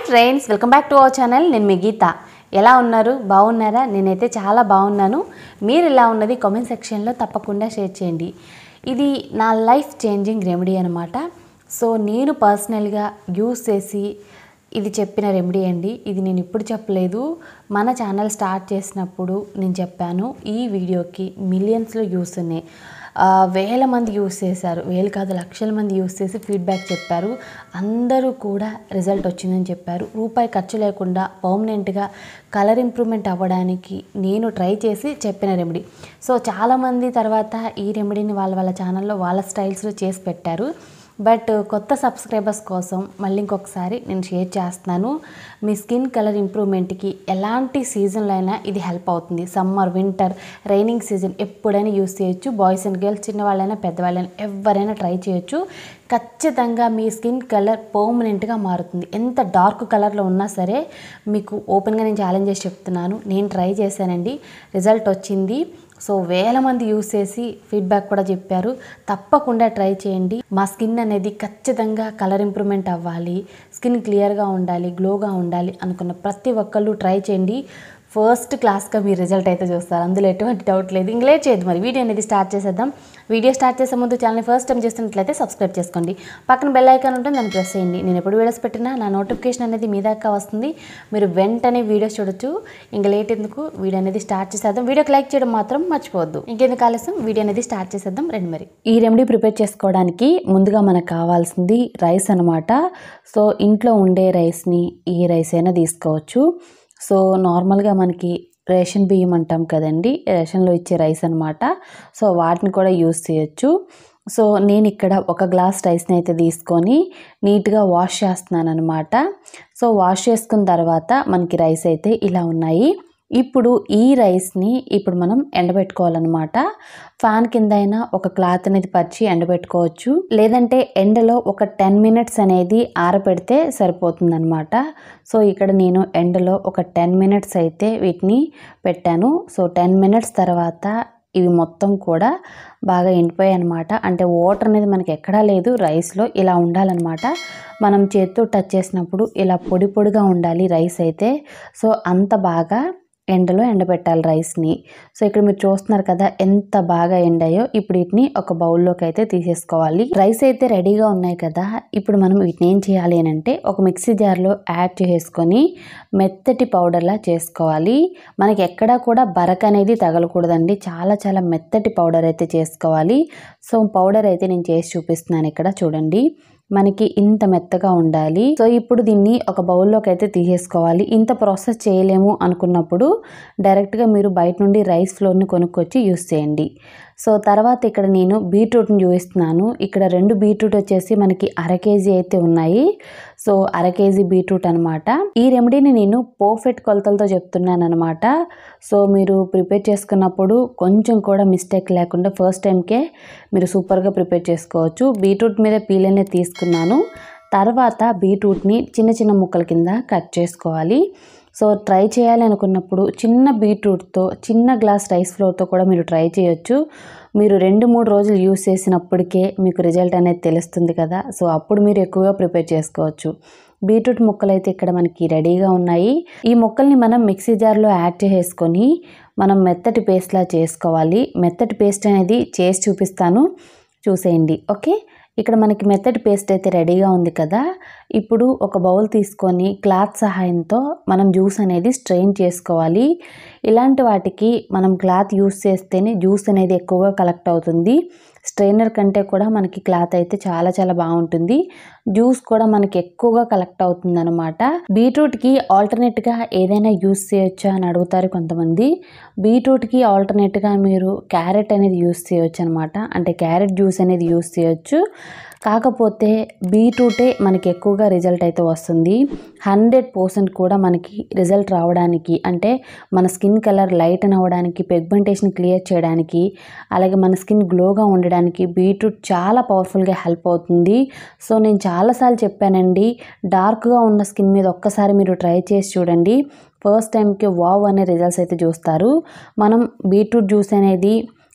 friends welcome back to our channel నేను మీ గీత ఎలా ఉన్నారు బాగున్నారా నేనైతే చాలా బాగున్నాను మీరు ఎలా ఉన్నది కామెంట్ సెక్షన్లో తప్పకుండా షేర్ చేయండి ఇది నా లైఫ్ చేంజింగ్ రెమెడీ అనమాట సో నేను పర్సనల్గా యూస్ చేసి ఇది చెప్పిన రెమెడీ అండి ఇది నేను ఇప్పుడు చెప్పలేదు మన ఛానల్ స్టార్ట్ చేసినప్పుడు నేను చెప్పాను ఈ వీడియోకి మిలియన్స్లో యూస్ ఉన్నాయి ఆ, వేల మంది యూస్ చేశారు వేలు కాదు లక్షల మంది యూస్ చేసి ఫీడ్బ్యాక్ చెప్పారు అందరూ కూడా రిజల్ట్ వచ్చిందని చెప్పారు రూపాయి ఖర్చు లేకుండా పర్మనెంట్గా కలర్ ఇంప్రూవ్మెంట్ అవ్వడానికి నేను ట్రై చేసి చెప్పిన రెమెడీ సో చాలామంది తర్వాత ఈ రెమెడీని వాళ్ళ వాళ్ళ ఛానల్లో వాళ్ళ స్టైల్స్లో చేసి పెట్టారు బట్ కొత్త సబ్స్క్రైబర్స్ కోసం మళ్ళీ ఇంకొకసారి నేను షేర్ చేస్తున్నాను మీ స్కిన్ కలర్ ఇంప్రూవ్మెంట్కి ఎలాంటి సీజన్లో అయినా ఇది హెల్ప్ అవుతుంది సమ్మర్ వింటర్ రైనింగ్ సీజన్ ఎప్పుడైనా యూస్ చేయొచ్చు బాయ్స్ అండ్ గర్ల్స్ చిన్నవాళ్ళైనా పెద్దవాళ్ళైనా ఎవరైనా ట్రై చేయొచ్చు ఖచ్చితంగా మీ స్కిన్ కలర్ పర్మనెంట్గా మారుతుంది ఎంత డార్క్ కలర్లో ఉన్నా సరే మీకు ఓపెన్గా నేను ఛాలెంజ్ చేసి చెప్తున్నాను నేను ట్రై చేశానండి రిజల్ట్ వచ్చింది సో వేల మంది యూస్ చేసి ఫీడ్బ్యాక్ కూడా చెప్పారు తప్పకుండా ట్రై చేయండి మా స్కిన్ అనేది ఖచ్చితంగా కలర్ ఇంప్రూవ్మెంట్ అవ్వాలి స్కిన్ క్లియర్గా ఉండాలి గ్లోగా ఉండాలి అనుకున్న ప్రతి ఒక్కళ్ళు ట్రై చేయండి ఫస్ట్ క్లాస్గా మీ రిజల్ట్ అయితే చూస్తారు అందులో ఎటువంటి డౌట్ లేదు ఇంక లేట్ చేయదు మరి వీడియో అనేది స్టార్ట్ చేసేద్దాం వీడియో స్టార్ట్ చేసే ముందు ఛానల్ని ఫస్ట్ టైం చేస్తున్నట్లయితే సబ్స్క్రైబ్ చేసుకోండి పక్కన బెల్ ఐకాన్ ఉంటుంది దాన్ని ప్రెస్ చేయండి నేను ఎప్పుడు వీడియోస్ పెట్టినా నా నోటిఫికేషన్ అనేది మీ దాకా వస్తుంది మీరు వెంటనే వీడియోస్ చూడొచ్చు ఇంకా లేట్ ఎందుకు వీడియో అనేది స్టార్ట్ చేసేద్దాం వీడియోకి లైక్ చేయడం మాత్రం మర్చిపోవద్దు ఇంకెందుకు ఆలస్యం వీడియో అనేది స్టార్ట్ చేసేద్దాం రండి మరి ఈ రెమెడీ ప్రిపేర్ చేసుకోవడానికి ముందుగా మనకు కావాల్సింది రైస్ అనమాట సో ఇంట్లో ఉండే రైస్ని ఈ రైస్ అయినా తీసుకోవచ్చు సో నార్మల్గా మనకి రేషన్ బియ్యం అంటాం కదండి రేషన్లో ఇచ్చే రైస్ అనమాట సో వాటిని కూడా యూస్ చేయొచ్చు సో నేను ఇక్కడ ఒక గ్లాస్ రైస్ని అయితే తీసుకొని నీట్గా వాష్ చేస్తున్నాను అనమాట సో వాష్ చేసుకున్న తర్వాత మనకి రైస్ అయితే ఇలా ఉన్నాయి ఇప్పుడు ఈ రైస్ని ఇప్పుడు మనం ఎండబెట్టుకోవాలన్నమాట ఫ్యాన్ కింద అయినా ఒక క్లాత్ అనేది పరిచి ఎండబెట్టుకోవచ్చు లేదంటే ఎండలో ఒక టెన్ మినిట్స్ అనేది ఆరపెడితే సరిపోతుందన్నమాట సో ఇక్కడ నేను ఎండలో ఒక టెన్ మినిట్స్ అయితే వీటిని పెట్టాను సో టెన్ మినిట్స్ తర్వాత ఇవి మొత్తం కూడా బాగా ఎండిపోయాయి అనమాట అంటే వాటర్ అనేది మనకి ఎక్కడా లేదు రైస్లో ఇలా ఉండాలన్నమాట మనం చేత్తో టచ్ చేసినప్పుడు ఇలా పొడి పొడిగా ఉండాలి రైస్ అయితే సో అంత బాగా ఎండలో ఎండబెట్టాలి రైస్ని సో ఇక్కడ మీరు చూస్తున్నారు కదా ఎంత బాగా ఎండాయో ఇప్పుడు వీటిని ఒక బౌల్లోకి అయితే తీసేసుకోవాలి రైస్ అయితే రెడీగా ఉన్నాయి కదా ఇప్పుడు మనం వీటిని ఏం చేయాలి అని అంటే ఒక మిక్సీ జార్లో యాడ్ చేసుకొని మెత్తటి పౌడర్లా చేసుకోవాలి మనకి ఎక్కడా కూడా బరక అనేది తగలకూడదండి చాలా చాలా మెత్తటి పౌడర్ అయితే చేసుకోవాలి సో పౌడర్ అయితే నేను చేసి చూపిస్తున్నాను ఇక్కడ చూడండి మనకి ఇంత మెత్తగా ఉండాలి సో ఇప్పుడు దీన్ని ఒక బౌల్లోకి అయితే తీసేసుకోవాలి ఇంత ప్రాసెస్ చేయలేము అనుకున్నప్పుడు డైరెక్ట్గా మీరు బయట నుండి రైస్ ఫ్లోర్ని కొనుక్కొచ్చి యూస్ చేయండి సో తర్వాత ఇక్కడ నేను బీట్రూట్ని చూపిస్తున్నాను ఇక్కడ రెండు బీట్రూట్ వచ్చేసి మనకి అర కేజీ అయితే ఉన్నాయి సో అర కేజీ బీట్రూట్ అనమాట ఈ రెమెడీని నేను పర్ఫెక్ట్ కొలతలతో చెప్తున్నాను అనమాట సో మీరు ప్రిపేర్ చేసుకున్నప్పుడు కొంచెం కూడా మిస్టేక్ లేకుండా ఫస్ట్ టైంకే మీరు సూపర్గా ప్రిపేర్ చేసుకోవచ్చు బీట్రూట్ మీద పీల్ అనేది తీసుకున్నాను తర్వాత బీట్రూట్ని చిన్న చిన్న ముక్కల కింద కట్ చేసుకోవాలి సో ట్రై చేయాలి అనుకున్నప్పుడు చిన్న బీట్రూట్తో చిన్న గ్లాస్ రైస్ ఫ్లోర్తో కూడా మీరు ట్రై చేయొచ్చు మీరు రెండు మూడు రోజులు యూస్ చేసినప్పటికే మీకు రిజల్ట్ అనేది తెలుస్తుంది కదా సో అప్పుడు మీరు ఎక్కువగా ప్రిపేర్ చేసుకోవచ్చు బీట్రూట్ ముక్కలు అయితే ఇక్కడ మనకి రెడీగా ఉన్నాయి ఈ ముక్కల్ని మనం మిక్సీ జార్లో యాడ్ చేసుకొని మనం మెత్తటి పేస్ట్లా చేసుకోవాలి మెత్తటి పేస్ట్ అనేది చేసి చూపిస్తాను చూసేయండి ఓకే ఇక్కడ మనకి మెత్తటి పేస్ట్ అయితే రెడీగా ఉంది కదా ఇప్పుడు ఒక బౌల్ తీసుకొని క్లాత్ సహాయంతో మనం జ్యూస్ అనేది స్ట్రెయిన్ చేసుకోవాలి ఇలాంటి వాటికి మనం క్లాత్ యూస్ చేస్తేనే జ్యూస్ అనేది ఎక్కువగా కలెక్ట్ అవుతుంది స్ట్రైనర్ కంటే కూడా మనకి క్లాత్ అయితే చాలా చాలా బాగుంటుంది జ్యూస్ కూడా మనకి ఎక్కువగా కలెక్ట్ అవుతుంది అనమాట బీట్రూట్కి ఆల్టర్నేట్గా ఏదైనా యూస్ చేయొచ్చా అని అడుగుతారు కొంతమంది బీట్రూట్కి ఆల్టర్నేట్గా మీరు క్యారెట్ అనేది యూస్ చేయొచ్చు అనమాట అంటే క్యారెట్ జ్యూస్ అనేది యూస్ చేయొచ్చు కాకపోతే బీట్రూటే మనకి ఎక్కువగా రిజల్ట్ అయితే వస్తుంది హండ్రెడ్ పర్సెంట్ కూడా మనకి రిజల్ట్ రావడానికి అంటే మన స్కిన్ కలర్ లైటన్ అవ్వడానికి పెగ్మెంటేషన్ క్లియర్ చేయడానికి అలాగే మన స్కిన్ గ్లోగా ఉండడానికి బీట్రూట్ చాలా పవర్ఫుల్గా హెల్ప్ అవుతుంది సో నేను చాలాసార్లు చెప్పానండి డార్క్గా ఉన్న స్కిన్ మీద ఒక్కసారి మీరు ట్రై చేసి చూడండి ఫస్ట్ టైంకి వావ్ అనే రిజల్ట్స్ అయితే చూస్తారు మనం బీట్రూట్ జ్యూస్ అనేది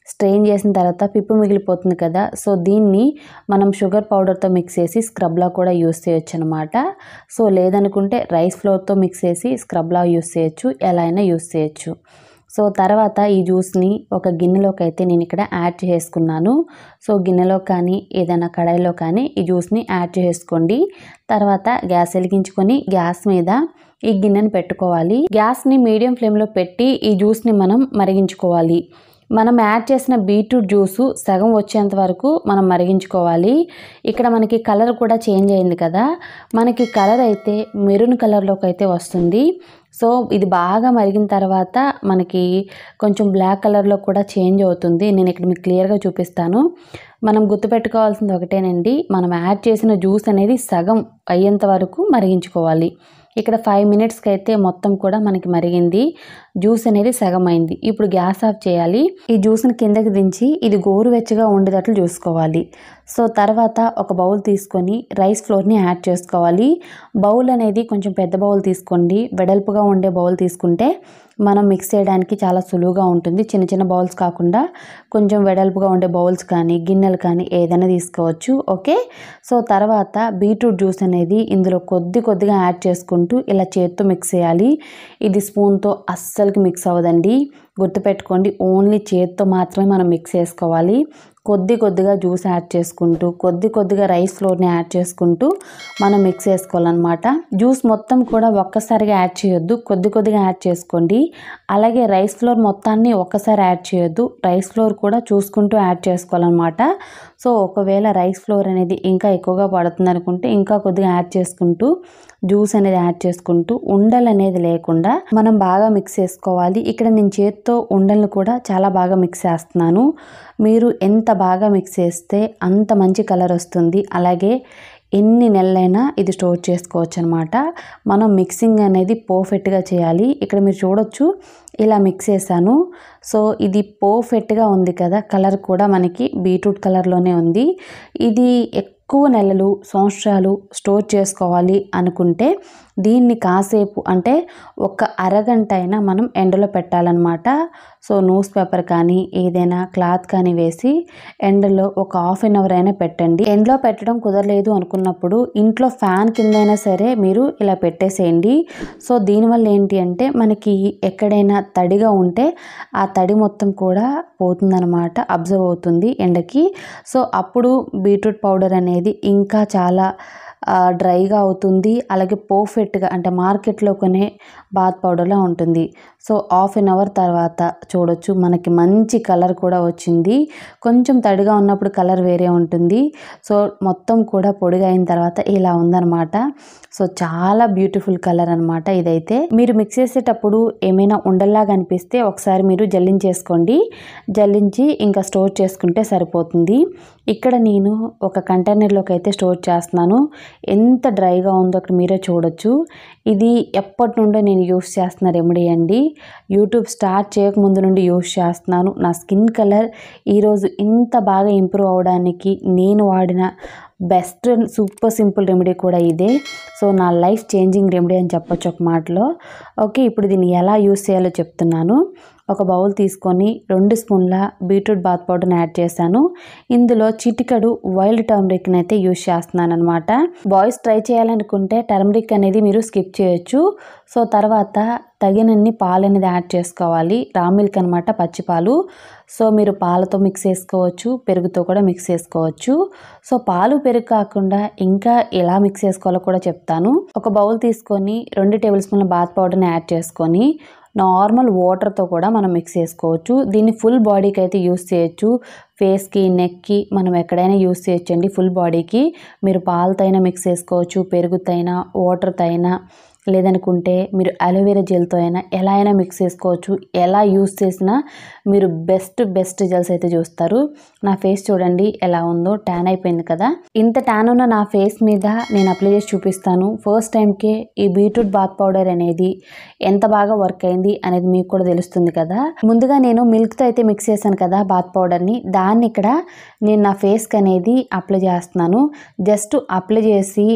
స్ట్రెయిన్ చేసిన తర్వాత పిప్పు మిగిలిపోతుంది కదా సో దీన్ని మనం షుగర్ పౌడర్తో మిక్స్ చేసి స్క్రబ్లా కూడా యూస్ చేయొచ్చు అనమాట సో లేదనుకుంటే రైస్ ఫ్లోర్తో మిక్స్ చేసి స్క్రబ్లా యూస్ చేయొచ్చు ఎలా అయినా యూస్ చేయొచ్చు సో తర్వాత ఈ జ్యూస్ని ఒక గిన్నెలోకి అయితే నేను ఇక్కడ యాడ్ చేసుకున్నాను సో గిన్నెలో కానీ ఏదైనా కడాయిలో కానీ ఈ జ్యూస్ని యాడ్ చేసుకోండి తర్వాత గ్యాస్ వెలిగించుకొని గ్యాస్ మీద ఈ గిన్నెని పెట్టుకోవాలి గ్యాస్ని మీడియం ఫ్లేమ్లో పెట్టి ఈ జ్యూస్ని మనం మరిగించుకోవాలి మనం యాడ్ చేసిన బీట్రూట్ జ్యూసు సగం వచ్చేంత వరకు మనం మరిగించుకోవాలి ఇక్కడ మనకి కలర్ కూడా చేంజ్ అయింది కదా మనకి కలర్ అయితే మెరూన్ కలర్లోకి అయితే వస్తుంది సో ఇది బాగా మరిగిన తర్వాత మనకి కొంచెం బ్లాక్ కలర్లో కూడా చేంజ్ అవుతుంది నేను ఇక్కడ మీకు క్లియర్గా చూపిస్తాను మనం గుర్తుపెట్టుకోవాల్సింది ఒకటేనండి మనం యాడ్ చేసిన జ్యూస్ అనేది సగం అయ్యేంత వరకు మరిగించుకోవాలి ఇక్కడ ఫైవ్ మినిట్స్కి అయితే మొత్తం కూడా మనకి మరిగింది జ్యూస్ అనేది సగం అయింది ఇప్పుడు గ్యాస్ ఆఫ్ చేయాలి ఈ జ్యూస్ని కిందకి దించి ఇది గోరువెచ్చగా ఉండేటట్లు చూసుకోవాలి సో తర్వాత ఒక బౌల్ తీసుకొని రైస్ ఫ్లోర్ని యాడ్ చేసుకోవాలి బౌల్ అనేది కొంచెం పెద్ద బౌల్ తీసుకోండి వెడల్పుగా ఉండే బౌల్ తీసుకుంటే మనం మిక్స్ చేయడానికి చాలా సులువుగా ఉంటుంది చిన్న చిన్న బౌల్స్ కాకుండా కొంచెం వెడల్పుగా ఉండే బౌల్స్ కానీ గిన్నెలు కానీ ఏదైనా తీసుకోవచ్చు ఓకే సో తర్వాత బీట్రూట్ జ్యూస్ అనేది ఇందులో కొద్ది కొద్దిగా యాడ్ చేసుకుంటూ ఇలా చేత్తో మిక్స్ చేయాలి ఇది స్పూన్తో అస్సలకి మిక్స్ అవ్వదండి గుర్తుపెట్టుకోండి ఓన్లీ చేత్తో మాత్రమే మనం మిక్స్ చేసుకోవాలి కొద్ది కొద్దిగా జ్యూస్ యాడ్ చేసుకుంటూ కొద్ది కొద్దిగా రైస్ ఫ్లోర్ని యాడ్ చేసుకుంటూ మనం మిక్స్ చేసుకోవాలన్నమాట జ్యూస్ మొత్తం కూడా ఒక్కసారిగా యాడ్ చేయొద్దు కొద్ది కొద్దిగా యాడ్ చేసుకోండి అలాగే రైస్ ఫ్లోర్ మొత్తాన్ని ఒక్కసారి యాడ్ చేయొద్దు రైస్ ఫ్లోర్ కూడా చూసుకుంటూ యాడ్ చేసుకోవాలన్నమాట సో ఒకవేళ రైస్ ఫ్లోర్ అనేది ఇంకా ఎక్కువగా పడుతుంది అనుకుంటే ఇంకా కొద్దిగా యాడ్ చేసుకుంటూ జ్యూస్ అనేది యాడ్ చేసుకుంటూ ఉండలు అనేది లేకుండా మనం బాగా మిక్స్ చేసుకోవాలి ఇక్కడ నేను చేత్తో ఉండలను కూడా చాలా బాగా మిక్స్ చేస్తున్నాను మీరు ఎంత బాగా మిక్స్ చేస్తే అంత మంచి కలర్ వస్తుంది అలాగే ఎన్ని నెలలైనా ఇది స్టోర్ చేసుకోవచ్చు అనమాట మనం మిక్సింగ్ అనేది పర్ఫెక్ట్గా చేయాలి ఇక్కడ మీరు చూడొచ్చు ఇలా మిక్స్ చేశాను సో ఇది పర్ఫెక్ట్గా ఉంది కదా కలర్ కూడా మనకి బీట్రూట్ కలర్లోనే ఉంది ఇది ఎక్కువ నెలలు సంవత్సరాలు స్టోర్ చేసుకోవాలి అనుకుంటే దీన్ని కాసేపు అంటే ఒక అరగంట అయినా మనం ఎండలో పెట్టాలన్నమాట సో న్యూస్ పేపర్ కానీ ఏదైనా క్లాత్ కానీ వేసి ఎండలో ఒక హాఫ్ అన్ అవర్ అయినా పెట్టండి ఎండలో పెట్టడం కుదరలేదు అనుకున్నప్పుడు ఇంట్లో ఫ్యాన్ కిందైనా సరే మీరు ఇలా పెట్టేసేయండి సో దీనివల్ల ఏంటి అంటే మనకి ఎక్కడైనా తడిగా ఉంటే ఆ తడి మొత్తం కూడా పోతుందన్నమాట అబ్జర్వ్ అవుతుంది ఎండకి సో అప్పుడు బీట్రూట్ పౌడర్ అనేది ఇంకా చాలా ఆ, డ్రైగా అవుతుంది అలాగే పర్ఫెక్ట్గా అంటే మార్కెట్లో కొనే బాత్ పౌడర్లా ఉంటుంది సో హాఫ్ అన్ అవర్ తర్వాత చూడొచ్చు మనకి మంచి కలర్ కూడా వచ్చింది కొంచెం తడిగా ఉన్నప్పుడు కలర్ వేరే ఉంటుంది సో మొత్తం కూడా పొడిగా అయిన తర్వాత ఇలా ఉందన్నమాట సో చాలా బ్యూటిఫుల్ కలర్ అనమాట ఇదైతే మీరు మిక్స్ చేసేటప్పుడు ఏమైనా ఉండల్లాగా అనిపిస్తే ఒకసారి మీరు జల్లించేసుకోండి జల్లించి ఇంకా స్టోర్ చేసుకుంటే సరిపోతుంది ఇక్కడ నేను ఒక కంటైనర్లోకి అయితే స్టోర్ చేస్తున్నాను ఎంత డ్రైగా ఉందో అక్కడ మీరే చూడొచ్చు ఇది ఎప్పటి నుండో నేను యూస్ చేస్తున్న రెమెడీ అండి యూట్యూబ్ స్టార్ట్ చేయకముందు నుండి యూస్ చేస్తున్నాను నా స్కిన్ కలర్ ఈరోజు ఇంత బాగా ఇంప్రూవ్ అవడానికి నేను వాడిన బెస్ట్ సూపర్ సింపుల్ రెమెడీ కూడా ఇదే సో నా లైఫ్ చేంజింగ్ రెమెడీ అని చెప్పొచ్చు ఒక మాటలో ఓకే ఇప్పుడు దీన్ని ఎలా యూస్ చేయాలో చెప్తున్నాను ఒక బౌల్ తీసుకొని రెండు స్పూన్ల బీట్రూట్ బాత్ పౌడర్ని యాడ్ చేశాను ఇందులో చిటికడు వైల్డ్ టర్మరిక్ని అయితే యూస్ చేస్తున్నాను అనమాట బాయ్స్ ట్రై చేయాలనుకుంటే టర్మరిక్ అనేది మీరు స్కిప్ చేయొచ్చు సో తర్వాత తగినన్ని పాలు అనేది యాడ్ చేసుకోవాలి రా మిల్క్ అనమాట పచ్చిపాలు సో మీరు పాలతో మిక్స్ చేసుకోవచ్చు పెరుగుతో కూడా మిక్స్ చేసుకోవచ్చు సో పాలు పెరుగు కాకుండా ఇంకా ఎలా మిక్స్ చేసుకోవాలో కూడా చెప్తాను ఒక బౌల్ తీసుకొని రెండు టేబుల్ స్పూన్ల బాత్ పౌడర్ని యాడ్ చేసుకొని నార్మల్ వాటర్తో కూడా మనం మిక్స్ చేసుకోవచ్చు దీన్ని ఫుల్ బాడీకి అయితే యూస్ చేయొచ్చు ఫేస్కి నెక్కి మనం ఎక్కడైనా యూస్ చేయొచ్చండి ఫుల్ బాడీకి మీరు పాలతో అయినా మిక్స్ చేసుకోవచ్చు పెరుగుతో అయినా వాటర్తో అయినా లేదనుకుంటే మీరు అలోవెరా జెల్తో అయినా ఎలా అయినా మిక్స్ చేసుకోవచ్చు ఎలా యూస్ చేసినా మీరు బెస్ట్ బెస్ట్ రిజల్ట్స్ అయితే చూస్తారు నా ఫేస్ చూడండి ఎలా ఉందో ట్యాన్ అయిపోయింది కదా ఇంత ట్యాన్ ఉన్న నా ఫేస్ మీద నేను అప్లై చేసి చూపిస్తాను ఫస్ట్ టైంకే ఈ బీట్రూట్ బాత్ పౌడర్ అనేది ఎంత బాగా వర్క్ అయింది అనేది మీకు కూడా తెలుస్తుంది కదా ముందుగా నేను మిల్క్తో అయితే మిక్స్ చేశాను కదా బాత్ పౌడర్ని దాన్ని ఇక్కడ నేను నా ఫేస్కి అనేది అప్లై చేస్తున్నాను జస్ట్ అప్లై చేసి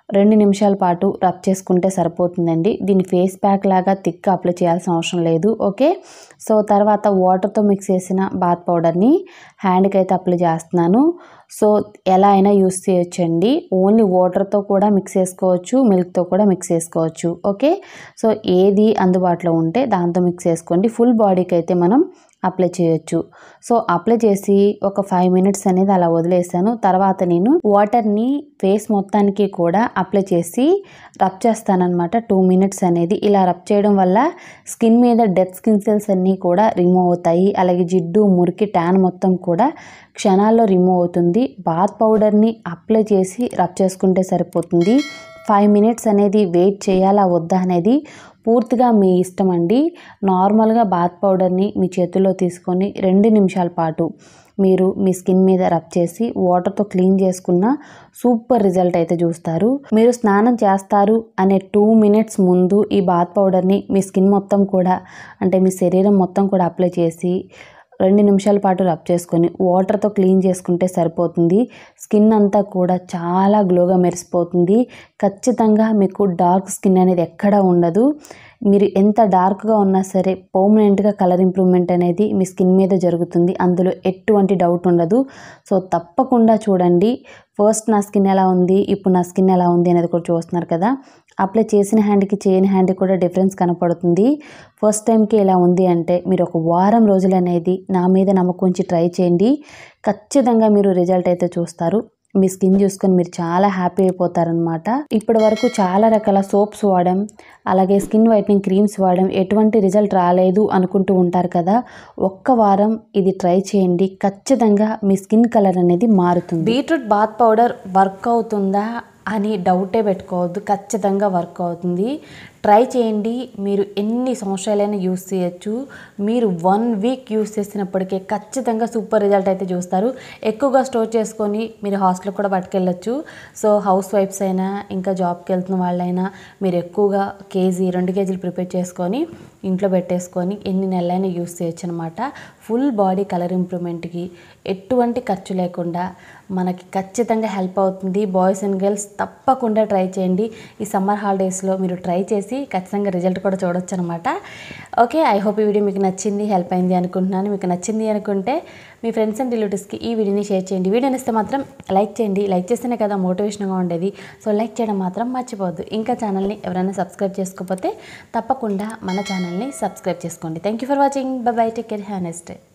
రెండు నిమిషాల పాటు రబ్ చేసుకుంటే సరిపోతుందండి దీన్ని ఫేస్ ప్యాక్ లాగా థిక్ అప్లై చేయాల్సిన అవసరం లేదు ఓకే సో తర్వాత వాటర్తో మిక్స్ చేసిన బాత్ పౌడర్ని హ్యాండ్కి అయితే అప్లై చేస్తున్నాను సో ఎలా అయినా యూస్ చేయొచ్చండి ఓన్లీ వాటర్తో కూడా మిక్స్ చేసుకోవచ్చు మిల్క్తో కూడా మిక్స్ చేసుకోవచ్చు ఓకే సో ఏది అందుబాటులో ఉంటే దాంతో మిక్స్ చేసుకోండి ఫుల్ బాడీకి అయితే మనం అప్లై చేయొచ్చు సో అప్లై చేసి ఒక ఫైవ్ మినిట్స్ అనేది అలా వదిలేసాను తర్వాత నేను వాటర్ని ఫేస్ మొత్తానికి కూడా అప్లై చేసి రబ్ చేస్తానన్నమాట టూ మినిట్స్ అనేది ఇలా రబ్ చేయడం వల్ల స్కిన్ మీద డెత్ స్కిన్ సెల్స్ అన్నీ కూడా రిమూవ్ అవుతాయి అలాగే జిడ్డు మురికి ట్యాన్ మొత్తం కూడా క్షణాల్లో రిమూవ్ అవుతుంది బాత్ పౌడర్ని అప్లై చేసి రబ్ చేసుకుంటే సరిపోతుంది ఫైవ్ మినిట్స్ అనేది వెయిట్ చేయాలా వద్దా అనేది పూర్తిగా మీ ఇష్టం అండి నార్మల్గా బాత్ పౌడర్ని మీ చేతుల్లో తీసుకొని రెండు నిమిషాల పాటు మీరు మీ స్కిన్ మీద రబ్ చేసి వాటర్తో క్లీన్ చేసుకున్న సూపర్ రిజల్ట్ అయితే చూస్తారు మీరు స్నానం చేస్తారు అనే టూ మినిట్స్ ముందు ఈ బాత్ పౌడర్ని మీ స్కిన్ మొత్తం కూడా అంటే మీ శరీరం మొత్తం కూడా అప్లై చేసి రెండు నిమిషాల పాటు రబ్ చేసుకొని వాటర్తో క్లీన్ చేసుకుంటే సరిపోతుంది స్కిన్ అంతా కూడా చాలా గ్లోగా మెరిసిపోతుంది ఖచ్చితంగా మీకు డార్క్ స్కిన్ అనేది ఎక్కడా ఉండదు మీరు ఎంత డార్క్గా ఉన్నా సరే పర్మనెంట్గా కలర్ ఇంప్రూవ్మెంట్ అనేది మీ స్కిన్ మీద జరుగుతుంది అందులో ఎటువంటి డౌట్ ఉండదు సో తప్పకుండా చూడండి ఫస్ట్ నా స్కిన్ ఎలా ఉంది ఇప్పుడు నా స్కిన్ ఎలా ఉంది అనేది కూడా చూస్తున్నారు కదా అప్లై చేసిన హ్యాండ్కి చేయని హ్యాండ్కి కూడా డిఫరెన్స్ కనపడుతుంది ఫస్ట్ టైంకి ఎలా ఉంది అంటే మీరు ఒక వారం రోజులు అనేది నా మీద నమ్మకం ఉంచి ట్రై చేయండి ఖచ్చితంగా మీరు రిజల్ట్ అయితే చూస్తారు మీ స్కిన్ చూసుకొని మీరు చాలా హ్యాపీ అయిపోతారనమాట ఇప్పటి వరకు చాలా రకాల సోప్స్ వాడడం అలాగే స్కిన్ వైట్నింగ్ క్రీమ్స్ వాడడం ఎటువంటి రిజల్ట్ రాలేదు అనుకుంటూ ఉంటారు కదా ఒక్క వారం ఇది ట్రై చేయండి ఖచ్చితంగా మీ స్కిన్ కలర్ అనేది మారుతుంది బీట్రూట్ బాత్ పౌడర్ వర్క్ అవుతుందా అని డౌటే పెట్టుకోవద్దు ఖచ్చితంగా వర్క్ అవుతుంది ట్రై చేయండి మీరు ఎన్ని సంవత్సరాలైనా యూస్ చేయొచ్చు మీరు వన్ వీక్ యూస్ చేసినప్పటికీ ఖచ్చితంగా సూపర్ రిజల్ట్ అయితే చూస్తారు ఎక్కువగా స్టోర్ చేసుకొని మీరు హాస్టల్ కూడా పట్టుకెళ్ళొచ్చు సో హౌస్ వైఫ్స్ అయినా ఇంకా జాబ్కి వెళ్తున్న వాళ్ళైనా మీరు ఎక్కువగా కేజీ రెండు కేజీలు ప్రిపేర్ చేసుకొని ఇంట్లో పెట్టేసుకొని ఎన్ని నెలలైనా యూస్ చేయొచ్చు అనమాట ఫుల్ బాడీ కలర్ ఇంప్రూవ్మెంట్కి ఎటువంటి ఖర్చు లేకుండా మనకి ఖచ్చితంగా హెల్ప్ అవుతుంది బాయ్స్ అండ్ గర్ల్స్ తప్పకుండా ట్రై చేయండి ఈ సమ్మర్ హాలిడేస్లో మీరు ట్రై చేసి ఖచ్చితంగా రిజల్ట్ కూడా చూడొచ్చు అనమాట ఓకే ఐ హోప్ ఈ వీడియో మీకు నచ్చింది హెల్ప్ అయింది అనుకుంటున్నాను మీకు నచ్చింది అనుకుంటే మీ ఫ్రెండ్స్ అండ్ రిలేటివ్స్కి ఈ వీడియోని షేర్ చేయండి వీడియో ఇస్తే మాత్రం లైక్ చేయండి లైక్ చేస్తేనే కదా మోటివేషన్గా ఉండేది సో లైక్ చేయడం మాత్రం మర్చిపోవద్దు ఇంకా ఛానల్ని ఎవరైనా సబ్స్క్రైబ్ చేసుకోకపోతే తప్పకుండా మన ఛానల్ని సబ్స్క్రైబ్ చేసుకోండి thank you for watching bye bye take care have next day